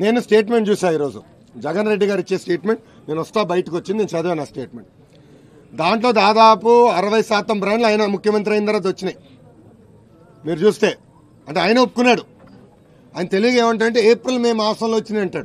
నేను స్టేట్మెంట్ చూసా ఈరోజు జగన్ రెడ్డి గారు ఇచ్చే స్టేట్మెంట్ నేను వస్తా బయటకు వచ్చింది నేను చదివాను ఆ స్టేట్మెంట్ దాంట్లో దాదాపు అరవై శాతం బ్రాండ్లు ఆయన ముఖ్యమంత్రి అయిన తర్వాత వచ్చినాయి మీరు చూస్తే అంటే ఆయన ఒప్పుకున్నాడు ఆయన తెలుగు ఏమంటే ఏప్రిల్ మే మాసంలో వచ్చినాయి అంటాడు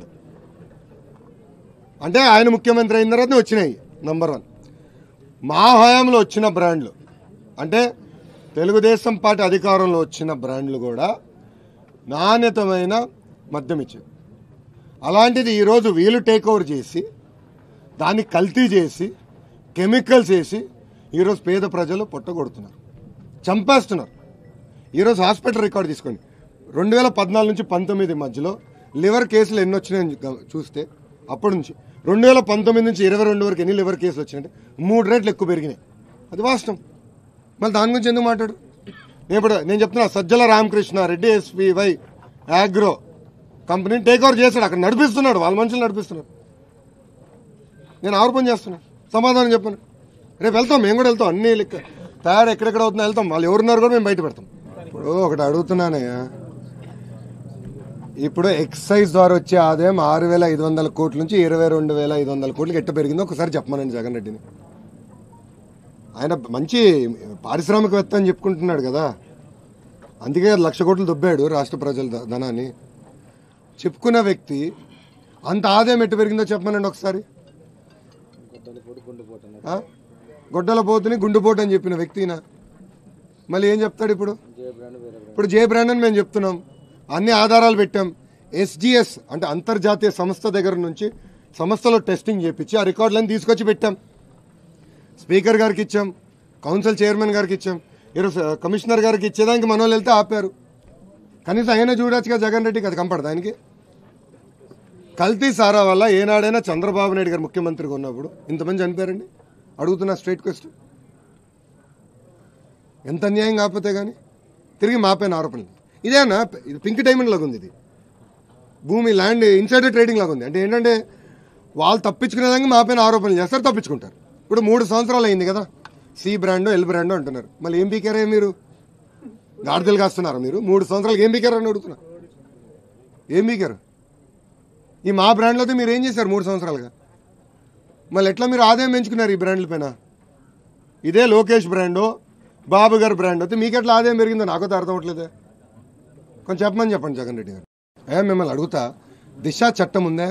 అంటే ఆయన ముఖ్యమంత్రి అయిన తర్వాత వచ్చినాయి నంబర్ వన్ మా హయాంలో వచ్చిన బ్రాండ్లు అంటే తెలుగుదేశం పార్టీ అధికారంలో వచ్చిన బ్రాండ్లు కూడా నాణ్యతమైన మద్యం ఇచ్చేది అలాంటిది ఈరోజు వీళ్ళు టేక్ ఓవర్ చేసి దాన్ని కల్తీ చేసి కెమికల్స్ వేసి ఈరోజు పేద ప్రజలు పొట్టగొడుతున్నారు చంపేస్తున్నారు ఈరోజు హాస్పిటల్ రికార్డు తీసుకోండి రెండు వేల పద్నాలుగు నుంచి పంతొమ్మిది మధ్యలో లివర్ కేసులు ఎన్ని వచ్చినాయని గ- చూస్తే అప్పటి నుంచి రెండు వేల పంతొమ్మిది నుంచి ఇరవై రెండు వరకు ఎన్ని లివర్ కేసులు వచ్చినాయంటే మూడు రేట్లు ఎక్కువ పెరిగినాయి అది వాస్తవం మళ్ళీ దాని గురించి ఎందుకు మాట్లాడు నేను ఇప్పుడు నేను చెప్తున్నా సజ్జల రామకృష్ణ రెడ్డి ఎస్పీవై ఆగ్రో కంపెనీని టేక్ ఓవర్ చేశాడు అక్కడ నడిపిస్తున్నాడు వాళ్ళ మనుషులు నడిపిస్తున్నాడు నేను ఆరోపణ చేస్తున్నా సమాధానం చెప్పను రేపు వెళ్తాం మేము కూడా వెళ్తాం అన్ని లెక్క తయారు ఎక్కడెక్కడ అవుతుందో వెళ్తాం వాళ్ళు ఎవరున్నారు కూడా మేము బయట పెడతాం ఇప్పుడు ఒకటి అడుగుతున్నానయ్యా ఇప్పుడు ఎక్సైజ్ ద్వారా వచ్చే ఆదాయం ఆరు వేల ఐదు వందల కోట్ల నుంచి ఇరవై రెండు వేల ఐదు వందల కోట్లకి ఎట్ట పెరిగిందో ఒకసారి చెప్పమనండి జగన్ రెడ్డిని ఆయన మంచి పారిశ్రామికవేత్త అని చెప్పుకుంటున్నాడు కదా అందుకే లక్ష కోట్లు దొబ్బాడు రాష్ట్ర ప్రజల ధ- ధనాన్ని చెప్పుకున్న వ్యక్తి అంత ఆదాయం ఎట్టు పెరిగిందో చెప్పమనండి ఒకసారి ఆ? గొడ్డల పోతుని గుండుపోటు అని చెప్పిన వ్యక్తినా మళ్ళీ ఏం చెప్తాడు ఇప్పుడు ఇప్పుడు జే బ్రాండ్ అని మేము చెప్తున్నాం అన్ని ఆధారాలు పెట్టాం ఎస్జిఎస్ అంటే అంతర్జాతీయ సంస్థ దగ్గర నుంచి సంస్థలో టెస్టింగ్ చేపించి ఆ రికార్డులను తీసుకొచ్చి పెట్టాం స్పీకర్ గారికి ఇచ్చాం కౌన్సిల్ చైర్మన్ గారికి ఇచ్చాం ఈరోజు కమిషనర్ గారికి ఇచ్చేదానికి మన వాళ్ళు వెళ్తే ఆపారు కనీసం ఆయన చూడొచ్చుగా జగన్ రెడ్డికి అది కంపడదు ఆయనకి కల్తీ సారా వల్ల ఏనాడైనా చంద్రబాబు నాయుడు గారు ముఖ్యమంత్రిగా ఉన్నప్పుడు ఇంతమంది చనిపోయారండి అడుగుతున్నా స్ట్రైట్ క్వశ్చన్ ఎంత అన్యాయం కాకపోతే కానీ తిరిగి మాపైన ఆరోపణలు ఇదేనా ఇది పింక్ డైమండ్ లాగా ఉంది ఇది భూమి ల్యాండ్ ఇన్సైడర్ ట్రేడింగ్ లాగా ఉంది అంటే ఏంటంటే వాళ్ళు తప్పించుకునే విధంగా మాపైన ఆరోపణలు చేస్తారు తప్పించుకుంటారు ఇప్పుడు మూడు సంవత్సరాలు అయింది కదా సి బ్రాండ్ ఎల్ బ్రాండ్ అంటున్నారు మళ్ళీ ఏం పీకారే మీరు గాడిదలు కాస్తున్నారా మీరు మూడు సంవత్సరాలు ఏం పీకారు అని అడుగుతున్నా ఏం పీకారు ఈ మా బ్రాండ్లో అయితే మీరు ఏం చేశారు మూడు సంవత్సరాలుగా మళ్ళీ ఎట్లా మీరు ఆదాయం పెంచుకున్నారు ఈ బ్రాండ్ల పైన ఇదే లోకేష్ బ్రాండు బాబు గారి బ్రాండ్ అయితే మీకు ఎట్లా ఆదాయం పెరిగిందో నాకైతే అర్థం అవ్వట్లేదే కొంచెం చెప్పమని చెప్పండి జగన్ రెడ్డి గారు ఏ మిమ్మల్ని అడుగుతా దిశ చట్టం ఉందా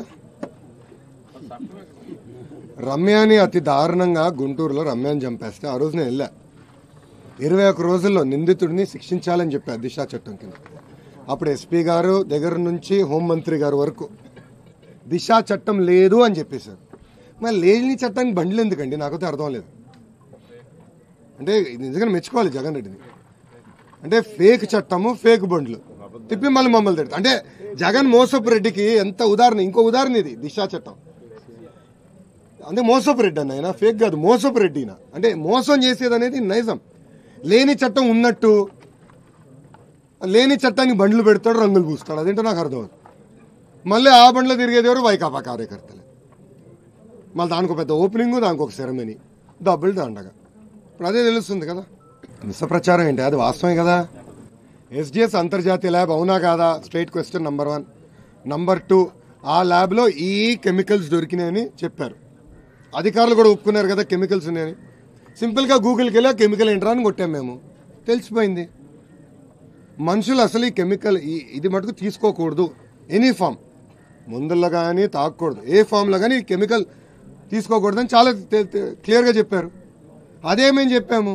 రమ్యాని అతి దారుణంగా గుంటూరులో రమ్యాని చంపేస్తే ఆ రోజు నేను వెళ్ళా ఇరవై ఒక్క రోజుల్లో నిందితుడిని శిక్షించాలని చెప్పా దిశ చట్టం కింద అప్పుడు ఎస్పీ గారు దగ్గర నుంచి హోంమంత్రి గారు వరకు దిశ చట్టం లేదు అని చెప్పేశారు మరి లేని చట్టానికి బండ్లు ఎందుకండి నాకైతే అర్థం లేదు అంటే ఇది నిజంగా మెచ్చుకోవాలి జగన్ రెడ్డిని అంటే ఫేక్ చట్టము ఫేక్ బండ్లు తిప్పి మళ్ళీ మమ్మల్ని తిడతా అంటే జగన్ మోసపు రెడ్డికి ఎంత ఉదాహరణ ఇంకో ఉదాహరణ ఇది దిశా చట్టం అంటే మోసపు రెడ్డి అన్న ఆయన ఫేక్ కాదు మోసపు రెడ్డి ఈయన. అంటే మోసం చేసేది అనేది నైజం లేని చట్టం ఉన్నట్టు లేని చట్టానికి బండ్లు పెడతాడు రంగులు పూస్తాడు అదేంటో నాకు అర్థం అవుతుంది మళ్ళీ ఆ బండ్లో తిరిగేది ఎవరు వైకాపా కార్యకర్తలే మళ్ళీ దానికి ఒక పెద్ద ఓపెనింగ్ దానికి ఒక సెరమనీ డబ్బులు దండగా ఇప్పుడు అదే తెలుస్తుంది కదా మిస ప్రచారం ఏంటి అది వాస్తవమే కదా ఎస్డిఎస్ అంతర్జాతీయ ల్యాబ్ అవునా కాదా straight question number one number two ఆ ల్యాబ్లో ఈ కెమికల్స్ దొరికినాయని చెప్పారు అధికారులు కూడా ఒప్పుకున్నారు కదా కెమికల్స్ ఉన్నాయని సింపుల్గా గూగుల్కి వెళ్ళి ఆ కెమికల్ ఏంట్రా అని కొట్టాం మేము తెలిసిపోయింది మనుషులు అసలు ఈ కెమికల్ ఈ ఇది మటుకు తీసుకోకూడదు ఎనీ ఫామ్ మందుల్లో కానీ తాగకూడదు ఏ ఫామ్లో కానీ ఈ కెమికల్ తీసుకోకూడదని చాలా తె- తె- క్లియర్గా చెప్పారు అదే మేము చెప్పాము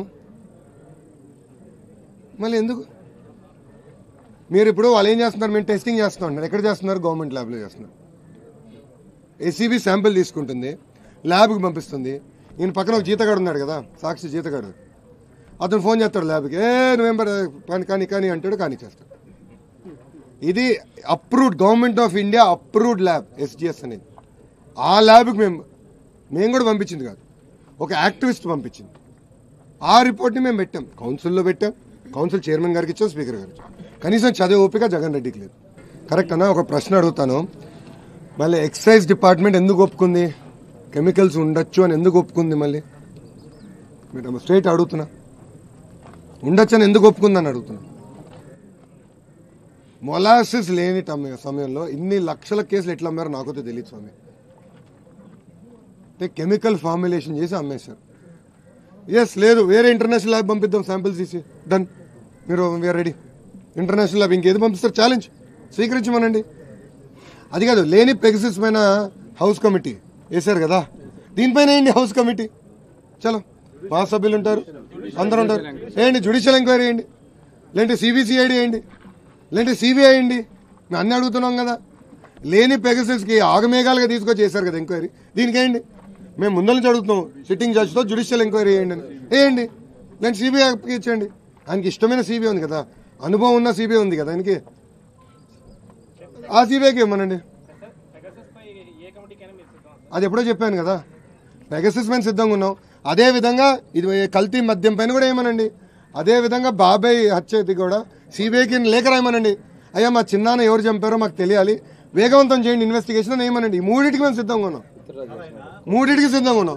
మళ్ళీ ఎందుకు మీరు ఇప్పుడు వాళ్ళు ఏం చేస్తున్నారు మేము టెస్టింగ్ చేస్తున్నాం అంటున్నారు ఎక్కడ చేస్తున్నారు గవర్నమెంట్ ల్యాబ్లో చేస్తున్నారు ఏసీబీ శాంపిల్ తీసుకుంటుంది ల్యాబ్కి పంపిస్తుంది ఈయన పక్కన ఒక జీతగాడు ఉన్నాడు కదా సాక్షి జీతగాడు అతను ఫోన్ చేస్తాడు ల్యాబ్కి ఏ నువ్వేం పడ- కానీ కానీ కానీ అంటాడు కానీ చేస్తాడు ఇది approved Government of India approved lab SGS అనేది ఆ ల్యాబ్కి మేము మేము కూడా పంపించింది కాదు ఒక యాక్టివిస్ట్ పంపించింది ఆ రిపోర్ట్ని మేము పెట్టాం కౌన్సిల్లో పెట్టాం కౌన్సిల్ చైర్మన్ గారికి ఇచ్చాం స్పీకర్ గారికి ఇచ్చాం కనీసం చదివే ఓపిక జగన్ రెడ్డికి లేదు కరెక్ట్ అన్న ఒక ప్రశ్న అడుగుతాను మళ్ళీ ఎక్సైజ్ డిపార్ట్మెంట్ ఎందుకు ఒప్పుకుంది కెమికల్స్ ఉండొచ్చు అని ఎందుకు ఒప్పుకుంది మళ్ళీ మీరు స్ట్రైట్ అడుగుతున్నా ఉండొచ్చు అని ఎందుకు ఒప్పుకుందని అడుగుతున్నా మొలాసిస్ లేని టమ- సమయంలో ఇన్ని లక్షల కేసులు ఎట్లా అమ్మారో నాకైతే తెలియదు స్వామి అంటే కెమికల్ ఫార్ములేషన్ చేసి అమ్మేశారు ఎస్ లేదు వేరే ఇంటర్నేషనల్ ల్యాబ్ పంపిద్దాం శాంపిల్స్ తీసి డన్ మీరు వీఆర్ రెడీ ఇంటర్నేషనల్ ల్యాబ్ ఇంకేది పంపిస్తారు ఛాలెంజ్ స్వీకరించమనండి అది కాదు లేని పెగసిస్ పైన హౌస్ కమిటీ వేశారు కదా దీనిపైన ఏంటి హౌస్ కమిటీ చలో మా సభ్యులు ఉంటారు అందరూ ఉంటారు ఏంటి జుడిషియల్ ఎంక్వైరీ ఏంటి లేదంటే సిబిసిఐడి ఏంటి లేదంటే సిబిఐ ఏంటి మేము అన్నీ అడుగుతున్నాం కదా లేని పెగసిస్కి ఆగమేఘాలుగా తీసుకొచ్చి చేశారు కదా ఎంక్వైరీ దీనికి ఏంటి మేము ముందర నుంచి అడుగుతున్నాం సిట్టింగ్ జడ్జ్తో జుడిషియల్ ఎంక్వైరీ చేయండి అని వేయండి లేదంటే సిబిఐకి ఇచ్చండి ఆయనకి ఇష్టమైన సిబిఐ ఉంది కదా అనుభవం ఉన్న సిబిఐ ఉంది కదా ఆయనకి ఆ సిబిఐకి ఇవ్వమనండి అది ఎప్పుడో చెప్పాను కదా పెగసిస్ మేము సిద్ధంగా ఉన్నాం అదే విధంగా ఇది కల్తీ మద్యం పైన కూడా ఏమనండి అదే విధంగా బాబాయ్ హత్యది కూడా సిబిఐకి లేఖ రాయమనండి అయ్యా మా చిన్నాన్న ఎవరు చంపారో మాకు తెలియాలి వేగవంతం చేయండి ఇన్వెస్టిగేషన్ అని ఏమనండి ఈ మూడింటికి మేము సిద్ధంగా ఉన్నాం మూడింటికి సిద్ధంగా ఉన్నాం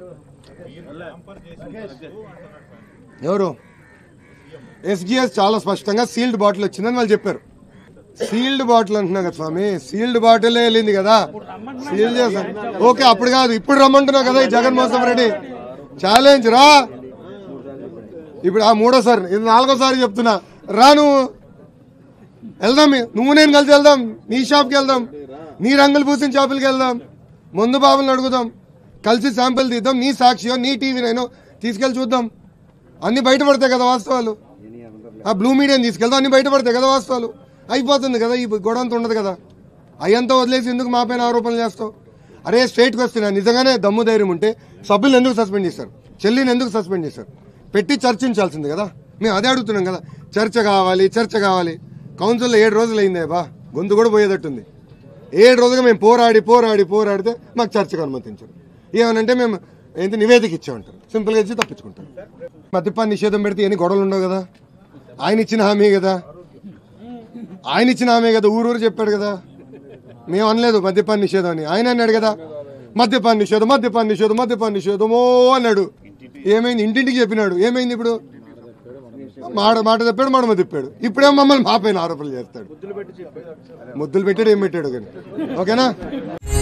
ఎవరు ఎస్జిఎస్ చాలా స్పష్టంగా సీల్డ్ బాటిల్ వచ్చిందని వాళ్ళు చెప్పారు సీల్డ్ బాటిల్ అంటున్నా కదా స్వామి సీల్డ్ బాటిల్ వెళ్ళింది కదా సీల్ చేశాం ఓకే అప్పుడు కాదు ఇప్పుడు రమ్మంటున్నావు కదా ఈ జగన్మోహన్ రెడ్డి ఛాలెంజ్ రా ఇప్పుడు ఆ మూడోసారి ఇది నాలుగోసారి చెప్తున్నా రా నువ్వు వెళ్దాం నువ్వు నేను కలిసి వెళ్దాం నీ షాప్కి వెళ్దాం నీ రంగులు పూసిన షాపులకి వెళ్దాం ముందు బాబులను అడుగుదాం కలిసి శాంపిల్ తీద్దాం నీ సాక్షియో నీ టీవీ నేను తీసుకెళ్ళి చూద్దాం అన్ని బయటపడతాయి కదా వాస్తవాలు ఆ బ్లూ మీడియాని తీసుకెళ్దాం అన్ని బయటపడతాయి కదా వాస్తవాలు అయిపోతుంది కదా ఈ గొడవ అంతా ఉండదు కదా అయ్యంతా వదిలేసి ఎందుకు మా పైన ఆరోపణలు చేస్తావు అరే స్ట్రైట్కి వస్తున్నా నిజంగానే దమ్ము ధైర్యం ఉంటే సభ్యులను ఎందుకు సస్పెండ్ చేశారు చెల్లిని ఎందుకు సస్పెండ్ చేశారు పెట్టి చర్చించాల్సింది కదా మేము అదే అడుగుతున్నాం కదా చర్చ కావాలి చర్చ కావాలి కౌన్సిల్లో ఏడు రోజులు అయిందే బా గొంతు కూడా పోయేటట్టుంది ఏడు రోజులుగా మేము పోరాడి పోరాడి పోరాడితే మాకు చర్చకు అనుమతించారు ఏమనంటే మేము ఏంటి నివేదిక ఇచ్చామంటారు సింపుల్గా ఇచ్చి తప్పించుకుంటారు మద్యపాన్ నిషేధం పెడితే ఎన్ని గొడవలు ఉండవు కదా ఆయన ఇచ్చిన హామీ కదా ఆయన ఇచ్చిన హామీ కదా ఊరూరు చెప్పాడు కదా మేము అనలేదు మద్యపాన్ నిషేధం అని ఆయన అన్నాడు కదా మద్యపాన్ నిషేధం మద్యపాన్ నిషేధం మద్యపాన్ నిషేధమో అన్నాడు ఏమైంది ఇంటింటికి చెప్పినాడు ఏమైంది ఇప్పుడు మాట మాట చెప్పాడు మడమ తిప్పాడు ఇప్పుడేమో మమ్మల్ని మా పైన ఆరోపణలు చేస్తాడు ముద్దులు పెట్టాడు ఏం పెట్టాడు కానీ ఓకేనా